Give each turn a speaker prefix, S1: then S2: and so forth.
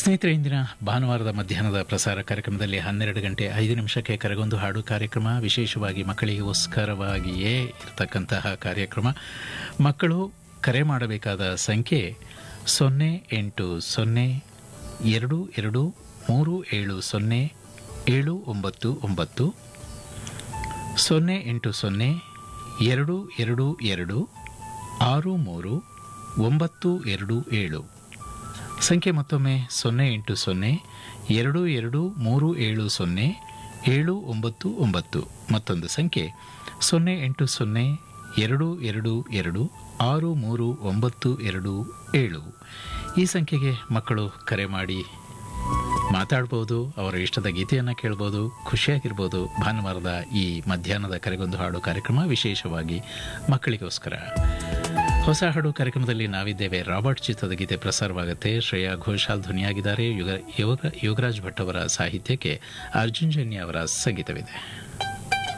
S1: ಸ್ನೇಹಿತರೆ ಇಂದಿನ ಭಾನುವಾರದ ಮಧ್ಯಾಹ್ನದ ಪ್ರಸಾರ ಕಾರ್ಯಕ್ರಮದಲ್ಲಿ ಹನ್ನೆರಡು ಗಂಟೆ ಐದು ನಿಮಿಷಕ್ಕೆ ಕರಗೊಂದು ಹಾಡು ಕಾರ್ಯಕ್ರಮ ವಿಶೇಷವಾಗಿ ಮಕ್ಕಳಿಗೋಸ್ಕರವಾಗಿಯೇ ಇರತಕ್ಕಂತಹ ಕಾರ್ಯಕ್ರಮ ಮಕ್ಕಳು ಕರೆ ಮಾಡಬೇಕಾದ ಸಂಖ್ಯೆ ಸೊನ್ನೆ ಎಂಟು ಸೊನ್ನೆ ಎರಡು ಎರಡು ಮೂರು ಏಳು ಸೊನ್ನೆ ಏಳು ಒಂಬತ್ತು ಒಂಬತ್ತು ಸೊನ್ನೆ ಎಂಟು ಸೊನ್ನೆ ಎರಡು ಎರಡು ಎರಡು ಆರು ಮೂರು ಒಂಬತ್ತು ಎರಡು ಏಳು ಸಂಖ್ಯೆ ಮತ್ತೊಮ್ಮೆ ಸೊನ್ನೆ ಎಂಟು ಸೊನ್ನೆ ಎರಡು ಎರಡು ಮೂರು ಏಳು ಸೊನ್ನೆ ಏಳು ಒಂಬತ್ತು ಒಂಬತ್ತು ಮತ್ತೊಂದು ಸಂಖ್ಯೆ ಸೊನ್ನೆ ಎಂಟು ಸೊನ್ನೆ ಎರಡು ಎರಡು ಎರಡು ಆರು ಮೂರು ಒಂಬತ್ತು ಎರಡು ಏಳು ಈ ಸಂಖ್ಯೆಗೆ ಮಕ್ಕಳು ಕರೆ ಮಾಡಿ ಮಾತಾಡ್ಬೋದು ಅವರ ಇಷ್ಟದ ಗೀತೆಯನ್ನು ಕೇಳ್ಬೋದು ಖುಷಿಯಾಗಿರ್ಬೋದು ಭಾನುವಾರದ ಈ ಮಧ್ಯಾಹ್ನದ ಕರೆಗೊಂದು ಹಾಡು ಕಾರ್ಯಕ್ರಮ ವಿಶೇಷವಾಗಿ ಮಕ್ಕಳಿಗೋಸ್ಕರ ಹೊಸ ಹಾಡು ಕಾರ್ಯಕ್ರಮದಲ್ಲಿ ನಾವಿದ್ದೇವೆ ರಾಬರ್ಟ್ ಚಿತ್ರದ ಗೀತೆ ಪ್ರಸಾರವಾಗುತ್ತೆ ಶ್ರೇಯಾ ಘೋಷಾಲ್ ಧ್ವನಿಯಾಗಿದ್ದಾರೆ ಯುಗ ಯೋಗ ಯೋಗರಾಜ್ ಭಟ್ ಅವರ ಸಾಹಿತ್ಯಕ್ಕೆ ಅರ್ಜುನ್ ಜನ್ಯ ಅವರ ಸಂಗೀತವಿದೆ